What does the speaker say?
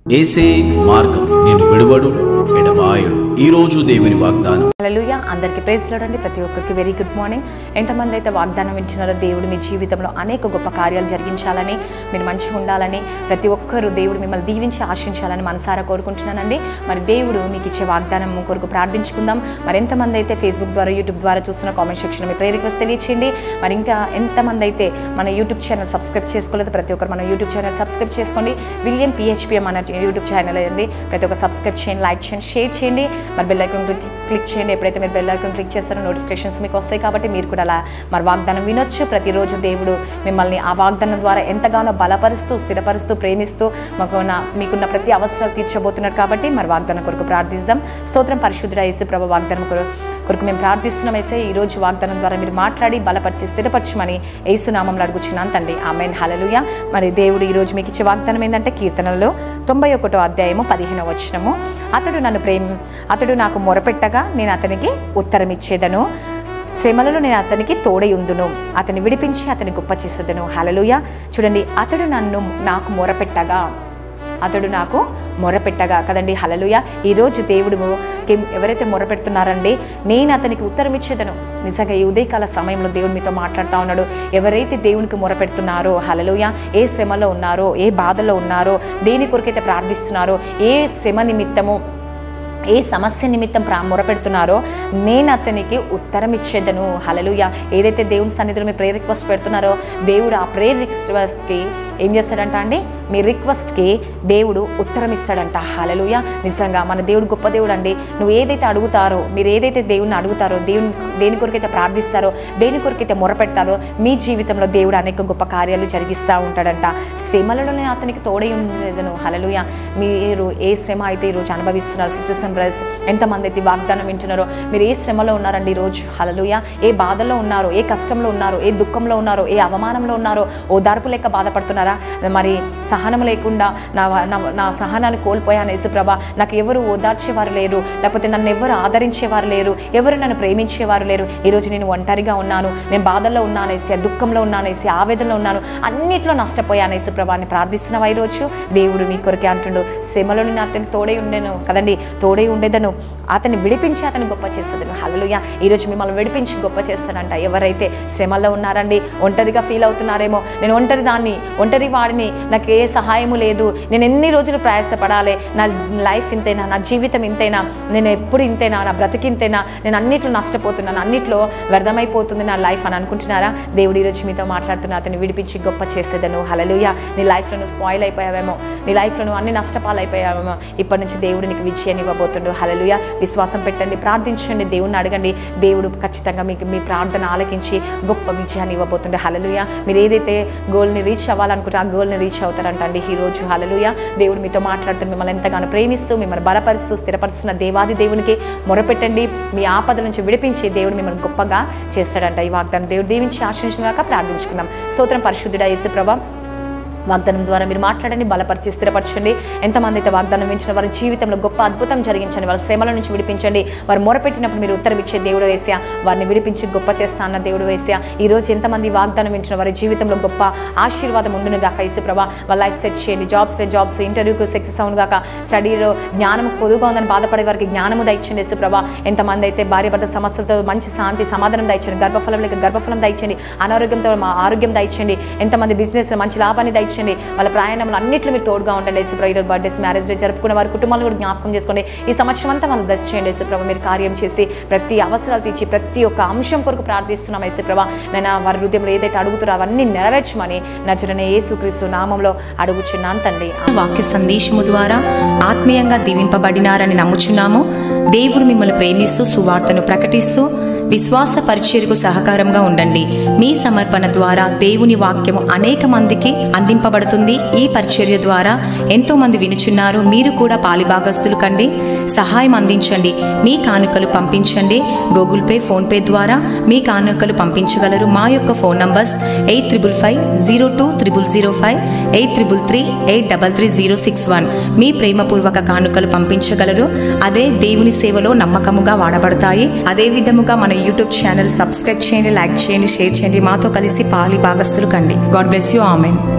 ఏసే మార్గం నేను విడువడు ఎడబాయడు ఈ రోజు దేవుని వాగ్దానం హల్లెలూయా అందరికీ ప్రేస్ చూడండి ప్రతి ఒక్కరికి వెరీ గుడ్ మార్నింగ్ ఎంతమంది అయితే వాగ్దానం ఇచ్చినారో దేవుడు మీ జీవితంలో అనేక గొప్ప కార్యాలు జరిగించాలని మీరు మంచిగా ఉండాలని ప్రతి ఒక్కరూ దేవుడు మిమ్మల్ని దీవించి ఆశించాలని మనసారా కోరుకుంటున్నానండి మరి దేవుడు మీకు ఇచ్చే వాగ్దానం కొరకు ప్రార్థించుకుందాం మరి ఎంతమంది అయితే ఫేస్బుక్ ద్వారా యూట్యూబ్ ద్వారా చూస్తున్న కామెంట్ సెక్షన్ మీ ప్రే రిక్వెస్ట్ తెలియచేయండి మరి ఇంకా ఎంతమంది అయితే మన యూట్యూబ్ ఛానల్ సబ్స్క్రైబ్ చేసుకోలేదు ప్రతి ఒక్కరు మన యూట్యూబ్ ఛానల్ సబ్స్క్రైబ్ చేసుకోండి విలియం పిహెచ్పిఎం మన యూట్యూబ్ ఛానల్ అండి ప్రతి ఒక్క సబ్స్క్రైబ్ చేయండి లైక్ చేయండి షేర్ చేయండి మరి బెల్ ఐకాన్ క్లిక్ చేయండి ఎప్పుడైతే మీరు బెల్ ఐకాన్ క్లిక్ చేస్తారో నోటిఫికేషన్స్ మీకు వస్తాయి కాబట్టి మీరు కూడా అలా మరి వాగ్దానం వినొచ్చు ప్రతిరోజు దేవుడు మిమ్మల్ని ఆ వాగ్దానం ద్వారా ఎంతగానో బలపరుస్తూ స్థిరపరుస్తూ ప్రేమిస్తూ మాకు నా మీకున్న ప్రతి అవసరాలు తీర్చబోతున్నారు కాబట్టి మరి వాగ్దానం కొరకు ప్రార్థిస్తాం స్తోత్రం పరిశుద్ధ యేసు ప్రభ వాగ్దానం కొరకు కొరకు మేము ప్రార్థిస్తున్నాం అయితే ఈ రోజు వాగ్దానం ద్వారా మీరు మాట్లాడి బలపరిచి స్థిరపరచమని యేసునామంలో అడుగుచున్నాను తండ్రి ఆమెన్ హలలుయ మరి దేవుడు ఈ రోజు మీకు ఇచ్చే వాగ్దానం ఏంటంటే కీర్తనలో తొంభై ఒకటో అధ్యాయము పదిహేనో వచనము అతడు నన్ను ప్రేమ అతడు నాకు మొరపెట్టగా నేను అతనికి ఉత్తరం ఇచ్చేదను శ్రమలలో నేను అతనికి తోడై ఉందును అతన్ని విడిపించి అతని గొప్ప చేసేదను హలలుయ చూడండి అతడు నన్ను నాకు మొరపెట్టగా అతడు నాకు మొరపెట్టగా కదండి హలలుయ ఈరోజు దేవుడు కి- ఎవరైతే మొరపెడుతున్నారండి నేను అతనికి ఉత్తరం ఇచ్చేదను నిజంగా ఈ ఉదయకాల సమయంలో దేవుడు మీతో మాట్లాడుతూ ఉన్నాడు ఎవరైతే దేవునికి మొరపెడుతున్నారో హలలుయ ఏ శ్రమలో ఉన్నారో ఏ బాధలో ఉన్నారో దేని కొరకైతే ప్రార్థిస్తున్నారో ఏ శ్రమ నిమిత్తము ఏ సమస్య నిమిత్తం ప్రా మొరపెడుతున్నారో నేను అతనికి ఉత్తరం ఇచ్చేదను హలలుయ ఏదైతే దేవుని సన్నిధిలో మీ ప్రేయర్ రిక్వెస్ట్ పెడుతున్నారో దేవుడు ఆ ప్రేయర్ రిక్వెస్ట్కి ఏం చేస్తాడంట అండి మీ రిక్వెస్ట్కి దేవుడు ఉత్తరం ఇస్తాడంట హలలుయ నిజంగా మన దేవుడు గొప్ప దేవుడు అండి నువ్వు ఏదైతే అడుగుతారో మీరు ఏదైతే దేవుడిని అడుగుతారో దేవుని దేని కొరకైతే ప్రార్థిస్తారో దేని కొరకైతే మొరపెడతారో మీ జీవితంలో దేవుడు అనేక గొప్ప కార్యాలు జరిగిస్తూ ఉంటాడంట శ్రమలలో నేను అతనికి తోడై ఉండేదను హలలుయ మీరు ఏ శ్రమ అయితే ఈరోజు అనుభవిస్తున్నారు సిస్టర్స్ అండ్ బ్రదర్స్ ఎంతమంది అయితే ఈ వాగ్దానం వింటున్నారో మీరు ఏ శ్రమలో ఉన్నారండి ఈరోజు హలలుయ ఏ బాధలో ఉన్నారో ఏ కష్టంలో ఉన్నారో ఏ దుఃఖంలో ఉన్నారో ఏ అవమానంలో ఉన్నారో ఓదార్పు లేక బాధపడుతున్నారా మరి సహనం లేకుండా నా నా- నా సహనాన్ని కోల్పోయాను యేసుప్రభ నాకు ఎవరు ఓదార్చేవారు లేరు లేకపోతే నన్ను ఎవరు ఆదరించేవారు లేరు ఎవరు నన్ను ప్రేమించేవారు లేరు ఈరోజు నేను ఒంటరిగా ఉన్నాను నేను బాధల్లో ఉన్నాను వేసి దుఃఖంలో ఉన్నాను వేసి ఆవేదనలో ఉన్నాను అన్నిట్లో నష్టపోయాను యేసుప్రభ అని ప్రార్థిస్తున్నావా ఈరోజు దేవుడు నీ కొరకే అంటుండు శ్రమలో నేను అతనికి తోడై ఉండేను కదండి తోడై ఉండేదను అతన్ని విడిపించి అతను గొప్ప చేసేదను హలలుయ ఈరోజు మిమ్మల్ని విడిపించి గొప్ప చేస్తాడంట ఎవరైతే శ్రమలో ఉన్నారండి ఒంటరిగా ఫీల్ అవుతున్నారేమో నేను ఒంటరి దాన్ని ఒంటరి వాడిని నాకు ఏ సహాయము లేదు నేను ఎన్ని రోజులు ప్రయాసపడాలి నా లైఫ్ ఇంతేనా నా జీవితం ఇంతేనా నేను ఎప్పుడు ఇంతేనా నా బ్రతికి ఇంతేనా నేను అన్నిట్లో నష్టపోతున్నాను అన్నిట్లో వ్యర్థమైపోతుంది నా లైఫ్ అని అనుకుంటున్నారా దేవుడు ఈరోజు మీతో మాట్లాడుతున్నా అతన్ని విడిపించి గొప్ప చేసేదను హలలుయ నీ లైఫ్లో నువ్వు స్పాయిల్ అయిపోయావేమో నీ లైఫ్లో నువ్వు అన్ని నష్టపాలు అయిపోయావేమో ఇప్పటి నుంచి దేవుడు నీకు విజయాన్ని ఇవ్వబోతుండు హలలుయ విశ్వాసం పెట్టండి ప్రార్థించండి దేవుడిని అడగండి దేవుడు ఖచ్చితంగా మీకు మీ ప్రార్థన ఆలకించి గొప్ప విజయాన్ని ఇవ్వబోతుండే హలలుయ మీరు ఏదైతే గోల్ని రీచ్ అవ్వాలనుకుంటే ఆ గోల్ని రీచ్ అవుతారంటండి ఈ రోజు హలలుయ దేవుడు మీతో మాట్లాడుతూ మిమ్మల్ని ఎంతగానో ప్రేమిస్తూ మిమ్మల్ని బలపరుస్తూ స్థిరపరుస్తున్న దేవాది దేవునికి మొరపెట్టండి మీ ఆపద నుంచి విడిపించి దేవుడు మిమ్మల్ని గొప్పగా చేస్తాడంట ఈ వాగ్దానం దేవుడు దీవించి ఆశించుగాక ప్రార్థించుకుందాం స్తోత్రం పరిశుద్ధుడా యేసుప్రభ వాగ్దానం ద్వారా మీరు మాట్లాడండి బలపరిచి స్థిరపరచండి ఎంతమంది అయితే వాగ్దానం వించిన వారి జీవితంలో గొప్ప అద్భుతం జరిగించండి వాళ్ళ శ్రమల నుంచి విడిపించండి వారు మొరపెట్టినప్పుడు మీరు ఉత్తరం ఇచ్చే దేవుడు వేసా వారిని విడిపించి గొప్ప చేస్తా అన్న దేవుడు వేసా ఈ రోజు ఎంతమంది వాగ్దానం వింటున్న వారి జీవితంలో గొప్ప ఆశీర్వాదం ఉండును గాక ప్రభా వాళ్ళ లైఫ్ సెట్ చేయండి జాబ్స్ లే జాబ్స్ ఇంటర్వ్యూకి సక్సెస్ అవును గాక స్టడీలో జ్ఞానం కొదుగా ఉందని బాధపడే వారికి జ్ఞానము దయచండి యేసుప్రభ ఎంతమంది అయితే భార్య భర్త సమస్యలతో మంచి శాంతి సమాధానం దయచండి గర్భఫలం లేక గర్భఫలం దయచండి అనారోగ్యంతో మా ఆరోగ్యం దయచండి ఎంతమంది బిజినెస్ మంచి లాభాన్ని దయచండి వాళ్ళ ప్రయాణంలో అన్నింటిలో మీరు తోడుగా ఉండండి యేసుప్రభ ఈరోజు బర్త్డేస్ మ్యారేజ్ డే జరుపుకున్న వారి కుటుంబాలను కూడా జ్ఞాపకం చేసుకోండి ఈ సంవత్సరం అంతా వాళ్ళు బ్లెస్ చేయండి యేసుప్రభ మీరు కార్యం చేసి ప్రతి అవసరాలు తీర్చి ప్రతి ఒక్క అంశం కొరకు ప్రార్థిస్తున్నాం యేసుప్రభ నేను వారి హృదయంలో ఏదైతే అడుగుతారో అవన్నీ నెరవేర్చమని నచ్చుడనే యేసుక్రీస్తు నామంలో అడుగుచున్నాను తండ్రి వాక్య సందేశము ద్వారా ఆత్మీయంగా దీవింపబడినారని నమ్ముచున్నాము దేవుడు మిమ్మల్ని ప్రేమిస్తూ సువార్తను ప్రకటిస్తూ విశ్వాస పరిచర్యకు సహకారంగా ఉండండి మీ సమర్పణ ద్వారా దేవుని వాక్యము అనేక మందికి అందింపబడుతుంది ఈ పరిచర్య ద్వారా ఎంతో మంది వినుచున్నారు మీరు కూడా పాలిభాగస్తులు కండి సహాయం అందించండి మీ కానుకలు పంపించండి గూగుల్ పే ఫోన్పే ద్వారా మీ కానుకలు పంపించగలరు మా యొక్క phone numbers eight triple five zero two triple zero five eight triple three eight double three zero six one మీ ప్రేమపూర్వక కానుకలు పంపించగలరు అదే దేవుని సేవలో నమ్మకముగా వాడబడతాయి అదే విధముగా మన యూట్యూబ్ ఛానల్ సబ్స్క్రైబ్ చేయండి లైక్ చేయండి షేర్ చేయండి మాతో కలిసి పాలి భాగస్తులు కండి గాడ్ బ్లెస్ యూ ఆమెన్